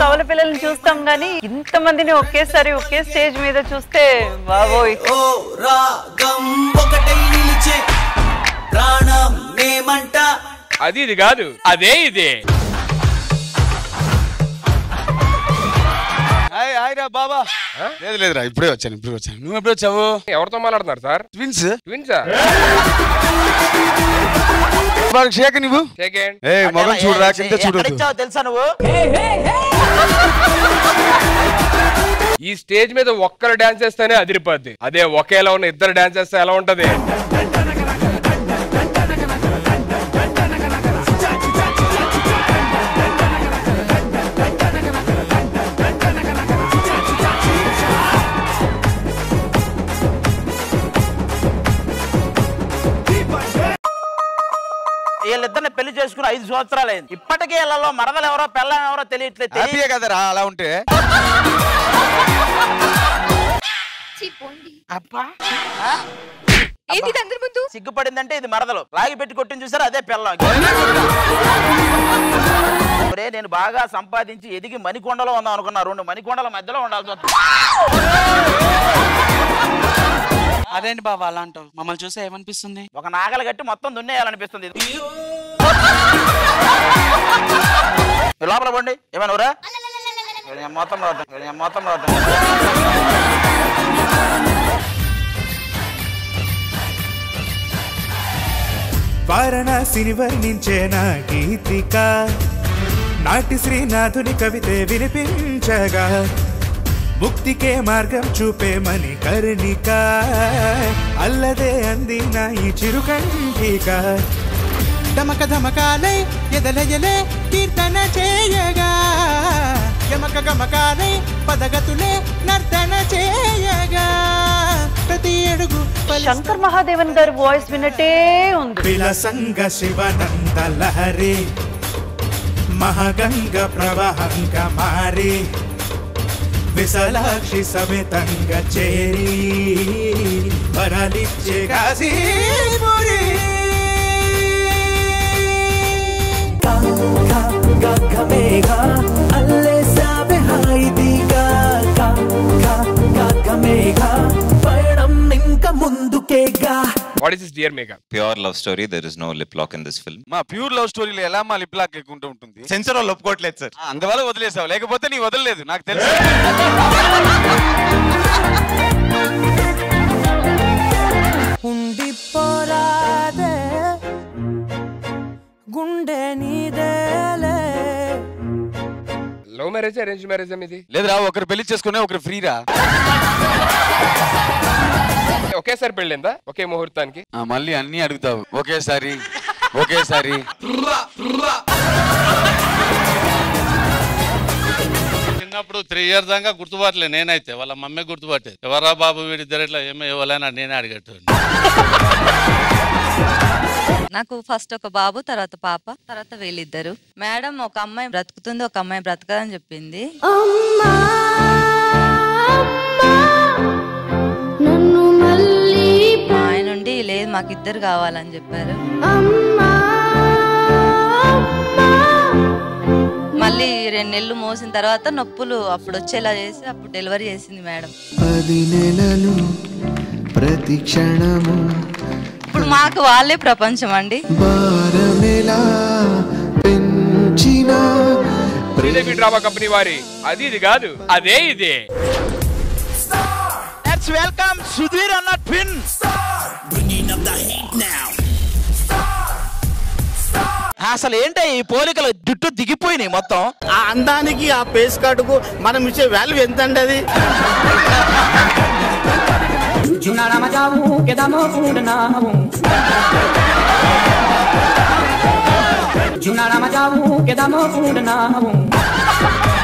కవల పిల్లల్ని చూస్తాం గానీ ఇంత మందిని ఒకేసారి ఒకే స్టేజ్ మీద చూస్తే బాబోయ్ ఓ రాగం ఒకటై నిలిచే ప్రాణం నేమంట అది ఇది కాదు అదే ఇదే హాయ్ హాయ్ రా బాబా లేదు లేదురా ఇప్పుడే వచ్చాను ఇప్పుడే వచ్చాను నువ్వు ఎప్పుడు వచ్చావు ఎవరితో మాట్లాడుతున్నారు సార్ ట్విన్స్ ట్విన్సా వారికి షేక్ నువ్వు సెకండ్ ఏ మగం చూడరా కింద చూడొద్దు ఇచ్చావు తెలుసా నువ్వు ఈ స్టేజ్ మీద ఒక్కరు డాన్స్ చేస్తేనే అదిరిపోద్ది అదే ఒకేలా ఉన్న ఇద్దరు డాన్స్ చేస్తే ఎలా ఉంటది వీళ్ళిద్దరిని పెళ్లి చేసుకుని ఐదు సంవత్సరాలు అయింది ఇప్పటికే ఇళ్లలో మరదలు ఎవరో పిల్లం ఎవరో తెలియట్లేదు తెలియ- హ్యాపీయే కదరా అలా ఉంటే అబ్బా ఏంటి ఇది అందరి ముందు సిగ్గుపడిందంటే ఇది మరదలు లాగి పెట్టి కొట్టిన చూసారు అదే పిల్లం ఒరే నేను బాగా సంపాదించి ఎదిగి మణికొండలో ఉందాం అనుకున్నా రెండు మణికొండల మధ్యలో ఉండాల్సి వస్తుంది అదేంటి బాబా అలా అంటావు మమ్మల్ని చూస్తే ఏమనిపిస్తుంది ఒక నాగలు కట్టి మొత్తం దున్నేయాలనిపిస్తుంది ఇది. మీరు లోపల పోండి ఏమైనా ఊరా నేను మొత్తం రావటం నేను మొత్తం రావటం వారణాసిని వర్ణించే నా గీతిక నాటి శ్రీనాథుని కవితే వినిపించగా ముక్తికే మార్గం చూపే మణి కర్ణిక అల్లదే అందిన ఈ చిరుకంఠిక ధమక ధమకాలై ఎదలయలే కీర్తన చేయగా యమక గమకాలై పదగతులే నర్తన చేయగా ప్రతి అడుగు శంకర్ మహాదేవన్ గారి వాయిస్ విన్నట్టే ఉంది విలసంగ శివనంద లహరి మహగంగ ప్రవహంగ మారి విశాలాక్షి సమేతంగ చేరి వరలిచ్చే కాశీపురి గగమేఘ అల్లేసావే హాయిదిగా గగమేఘ పయనం ఇంక ముందుకేగా what is this dear Megha pure love story there is no lip lock in this film మా ప్యూర్ లవ్ స్టోరీలో ఎలా మా లిప్ లాక్ ఎక్కుంటూ ఉంటుంది సెన్సర్ వాళ్ళు ఒప్పుకోవట్లేదు సార్ ఆ, అందువల్ల వదిలేసావు లేకపోతే నీ వదలలేదు నాకు తెలుసు ఉండిపోరాదే గుండె నీదేలే లవ్ మ్యారేజ్ అరేంజ్ మ్యారేజ్ ఇది లేదురా ఒకరు పెళ్లి చేసుకునే ఒకరు ఫ్రీరా ఒకేసారి పెళ్ళిందా ఒకే ముహూర్తానికి ఆ, మళ్ళీ అన్ని అడుగుతావు ఒకేసారి ఒకేసారి చిన్నప్పుడు త్రీ ఇయర్స్ దాకా గుర్తుపట్టలే నేనైతే వాళ్ళ మమ్మీ గుర్తుపట్టేది ఎవరా బాబు వీడిద్దరు ఇట్లా ఏమో ఇవ్వాలని నేనే అడిగట్టు నాకు ఫస్ట్ ఒక బాబు తర్వాత పాప తర్వాత వీళ్ళిద్దరు మేడం ఒక అమ్మాయి బ్రతుకుతుంది ఒక అమ్మాయి బ్రతకదని చెప్పింది నన్ను మళ్ళీ మా ఆయన నుండి లేదు మాకు ఇద్దరు కావాలని చెప్పారు మళ్ళీ రెండు నెలలు మోసిన తర్వాత నొప్పులు అప్పుడు వచ్చేలా చేసి అప్పుడు డెలివరీ చేసింది మేడం పది నెలలు ప్రతి క్షణము ఇప్పుడు మాకు వాళ్ళే ప్రపంచం అండి భారమెలా పెంచిన శ్రీదేవి డ్రామా కంపెనీ వారి అది ఇది కాదు అదే ఇదే లెట్స్ వెల్కమ్ సుధీర్ అన్న ట్విన్ అసలు ఏంటి ఈ పోలికలు జుట్టు దిగిపోయినాయి మొత్తం ఆ అందానికి ఆ పేస్ కార్డుకు మనం ఇచ్చే వాల్యూ ఎంత అండి అది జునాడమ జావు కెదమో పూడనావు